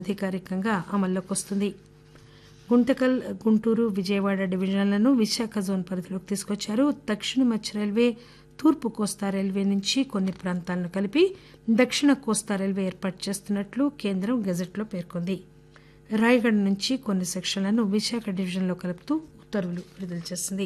అధికారికంగా అమల్లోకి వస్తుంది గుంటకల్ గుంటూరు విజయవాడ డివిజన్లను విశాఖ జోన్ పరిధిలోకి తీసుకొచ్చారు దక్షిణ మధ్య రైల్వే తూర్పు కోస్తా రైల్వే నుంచి కొన్ని ప్రాంతాలను కలిపి దక్షిణ కోస్తా రైల్వే ఏర్పాటు చేస్తున్నట్లు కేంద్రం గెజెట్లో పేర్కొంది రాయగఢ్ నుంచి కొన్ని సెక్షన్లను విశాఖ డివిజన్లో కలుపుతూ ఉత్తర్వులు విడుదల చేసింది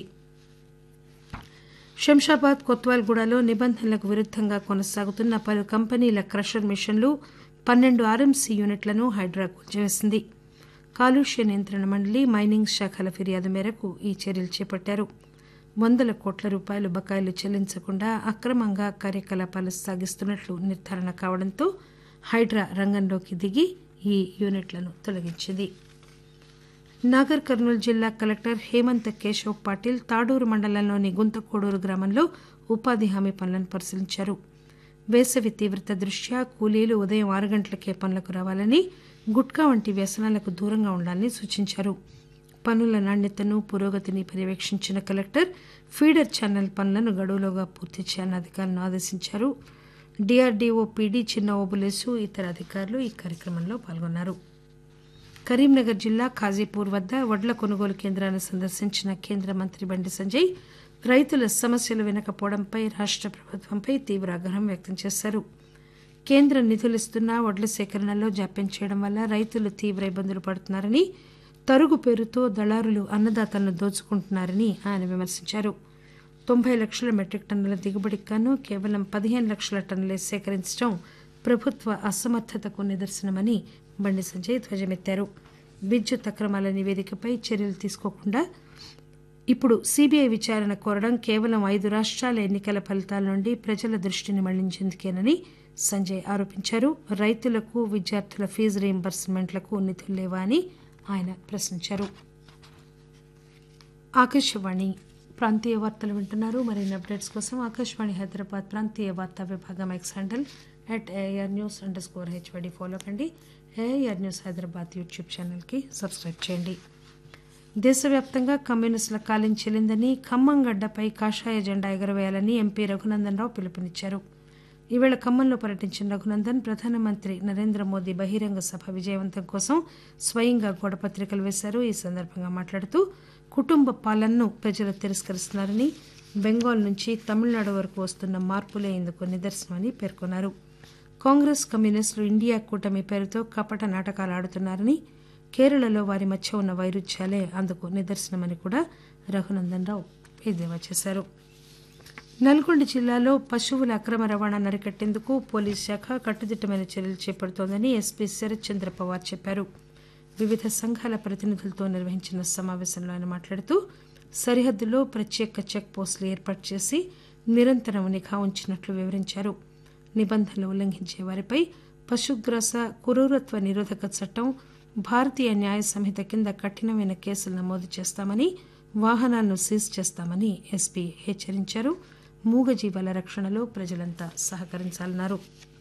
శంషాబాద్ కొత్వాల్గూడలో నిబంధనలకు విరుద్దంగా కొనసాగుతున్న పలు కంపెనీల క్రషర్ మిషన్లు పన్నెండు ఆర్ఎంసీ యూనిట్లను హైడ్రా కూల్చివేసింది కాలుష్య నియంత్రణ మండలి మైనింగ్ శాఖల ఫిర్యాదు మేరకు ఈ చర్యలు చేపట్టారు వందల కోట్ల రూపాయలు బకాయిలు చెల్లించకుండా అక్రమంగా కార్యకలాపాలు సాగిస్తున్నట్లు నిర్ధారణ కావడంతో హైడ్రా రంగంలోకి దిగి ఈ యూనిట్లను తొలగించింది నాగర్ కర్నూలు జిల్లా కలెక్టర్ హేమంత్ కేశవ్ పాటిల్ తాడూరు మండలంలోని గుంతకోడూరు గ్రామంలో ఉపాధి హామీ పనులను పరిశీలించారు వేసవి తీవ్రత దృష్ట్యా కూలీలు ఉదయం ఆరు గంటలకే పనులకు రావాలని గుట్కా వంటి వ్యసనాలకు దూరంగా ఉండాలని సూచించారు పనుల నాణ్యతను పురోగతిని పర్యవేక్షించిన కలెక్టర్ ఫీడర్ ఛానల్ పనులను గడువులోగా పూర్తి చేయాలని అధికారులను ఆదేశించారు డిఆర్డీఓ పీడీ చిన్న ఓబులేసు ఇతర అధికారులు ఈ కార్యక్రమంలో పాల్గొన్నారు కరీంనగర్ జిల్లా ఖాజీపూర్ వద్ద వడ్ల కొనుగోలు కేంద్రాన్ని సందర్శించిన కేంద్ర మంత్రి బండి సంజయ్ రైతుల సమస్యలు వినకపోవడంపై రాష్ట ప్రభుత్వంపై తీవ్ర ఆగ్రహం వ్యక్తం చేశారు కేంద్రం నిధులిస్తున్నా వడ్ల సేకరణలో జాప్యం చేయడం వల్ల రైతులు తీవ్ర ఇబ్బందులు పడుతున్నారని తరుగు పేరుతో దళారులు అన్నదాతలను దోచుకుంటున్నారని ఆయన విమర్శించారు తొంభై లక్షల మెట్రిక్ టన్నుల దిగుబడికి గాను కేవలం పదిహేను లక్షల టన్నులే సేకరించడం ప్రభుత్వ అసమర్థతకు నిదర్శనమని బండి సంజయ్ ధ్వజమెత్తారు విద్యుత్ అక్రమాల నివేదికపై చర్యలు తీసుకోకుండా ఇప్పుడు సీబీఐ విచారణ కోరడం కేవలం ఐదు రాష్ట్రాల ఎన్నికల ఫలితాల నుండి ప్రజల దృష్టిని మళ్లించేందుకేనని సంజయ్ ఆరోపించారు రైతులకు విద్యార్థుల ఫీజు రీయింబర్స్మెంట్లకు నిధులు లేవా అని ఆయన ప్రశ్నించారు ఆకాశవాణి ప్రాంతీయ వార్తలు వింటున్నారు మరిన్ని అప్డేట్స్ కోసం ఆకాశవాణి హైదరాబాద్ ప్రాంతీయ వార్తా విభాగం X handle at AIR news underscore HYD follow కండి ఏఆర్ న్యూస్ హైదరాబాద్ యూట్యూబ్ ఛానల్కి సబ్స్క్రైబ్ చేయండి దేశవ్యాప్తంగా కమ్యూనిస్టుల కాలం చెల్లిందని ఖమ్మం గడ్డపై కాషాయ జెండా ఎగరవేయాలని ఎంపీ రఘునందన్ రావు పిలుపునిచ్చారు ఈవేళ ఖమ్మంలో పర్యటించిన రఘునందన్ ప్రధానమంత్రి నరేంద్ర మోదీ బహిరంగ సభ విజయవంతం కోసం స్వయంగా గోడపత్రికలు వేశారు ఈ సందర్భంగా మాట్లాడుతూ కుటుంబ పాలనను ప్రజలు తిరస్కరిస్తున్నారని బెంగాల్ నుంచి తమిళనాడు వరకు వస్తున్న మార్పులే ఇందుకు నిదర్శనమని పేర్కొన్నారు కాంగ్రెస్ కమ్యూనిస్టులు ఇండియా కూటమి పేరుతో కపట నాటకాలు ఆడుతున్నారని కేరళలో వారి మధ్య ఉన్న వైరుధ్యాలే అందుకు నిదర్శనమని కూడా రఘునందన్ రావు ఎద్దేవా చేశారు నల్గొండ జిల్లాలో పశువుల అక్రమ రవాణాను అరికట్టేందుకు పోలీస్ శాఖ కట్టుదిట్టమైన చర్యలు చేపడుతోందని ఎస్పీ శరత్ చంద్ర పవార్ చెప్పారు వివిధ సంఘాల ప్రతినిధులతో నిర్వహించిన సమావేశంలో ఆయన మాట్లాడుతూ సరిహద్దులో ప్రత్యేక చెక్ పోస్టులు ఏర్పాటు చేసి నిరంతరం నిఘా ఉంచినట్లు వివరించారు నిబంధనలు ఉల్లంఘించే వారిపై పశుగ్రాస క్రూరత్వ నిరోధక చట్టం భారతీయ న్యాయ సంహిత కింద కఠినమైన కేసులు నమోదు చేస్తామని వాహనాలను సీజ్ చేస్తామని ఎస్పీ హెచ్చరించారు మూగజీవాల రక్షణలో ప్రజలంతా సహకరించాలన్నారు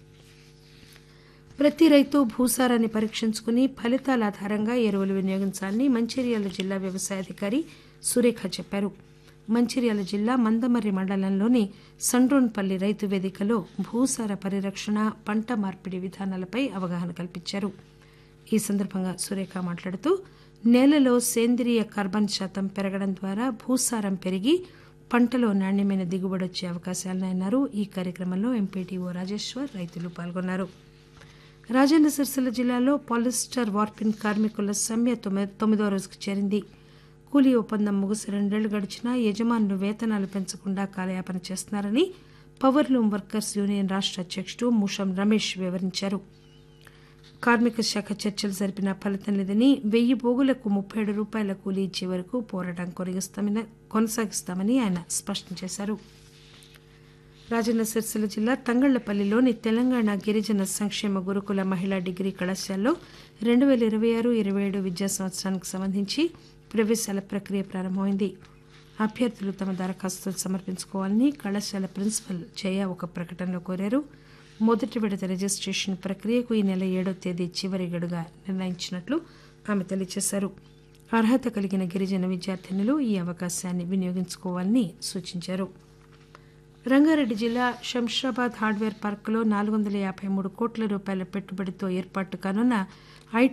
ప్రతి రైతు భూసారాన్ని పరీక్షించుకుని ఫలితాల ఆధారంగా ఎరువులు వినియోగించాలని మంచిర్యాల జిల్లా వ్యవసాయ అధికారి సురేఖ చెప్పారు మంచిర్యాల జిల్లా మందమర్రి మండలంలోని సండ్రోన్పల్లి రైతు వేదికలో భూసార పరిరక్షణ పంట మార్పిడి విధానాలపై అవగాహన కల్పించారు ఈ సందర్భంగా సురేఖ మాట్లాడుతూ నేలలో సేంద్రియ కార్బన్ శాతం పెరగడం ద్వారా భూసారం పెరిగి పంటలో నాణ్యమైన దిగుబడి వచ్చే అవకాశాలున్నాయన్నారు ఈ కార్యక్రమంలో ఎంపీటీఓ రాజేశ్వర్ రైతులు పాల్గొన్నారు రాజన్న సిరిసిల్ల జిల్లాలో పాలిస్టర్ వార్పిన్ కార్మికుల సమ్మె తొమ్మిదో రోజుకు చేరింది కూలీ ఒప్పందం ముగిసి రెండేళ్లు గడిచినా యజమానులు వేతనాలు పెంచకుండా కాలయాపన చేస్తున్నారని పవర్లూమ్ వర్కర్స్ యూనియన్ రాష్ట అధ్యక్షుడు ముషం రమేష్ వివరించారు కార్మిక శాఖ చర్చలు జరిపిన ఫలితం లేదని వెయ్యి పోగులకు ముప్పై ఏడు రూపాయల కూలీ ఇచ్చే వరకు పోరాటం కొనసాగిస్తామని ఆయన స్పష్టం చేశారు రాజన్న సిరిసిల్ల జిల్లా తంగళ్లపల్లిలోని తెలంగాణ గిరిజన సంక్షేమ గురుకుల మహిళా డిగ్రీ కళాశాలలో రెండు పేల ఇరవై ఆరు ఇరవై ఏడు విద్యా సంవత్సరానికి సంబంధించి ప్రవేశాల ప్రక్రియ ప్రారంభమైంది అభ్యర్థులు తమ దరఖాస్తులు సమర్పించుకోవాలని కళాశాల ప్రిన్సిపల్ జయ ఒక ప్రకటనలో కోరారు మొదటి విడత రిజిస్ట్రేషన్ ప్రక్రియకు ఈ నెల ఏడో తేదీ చివరి గడుగా నిర్ణయించినట్లు ఆమె తెలియజేశారు అర్హత కలిగిన గిరిజన విద్యార్థినులు ఈ అవకాశాన్ని వినియోగించుకోవాలని సూచించారు రంగారెడ్డి జిల్లా శంషాబాద్ హార్డ్వేర్ పార్కులో నాలుగు వందల యాబై మూడు కోట్ల రూపాయల పెట్టుబడితో ఏర్పాటు కానున్న ఐ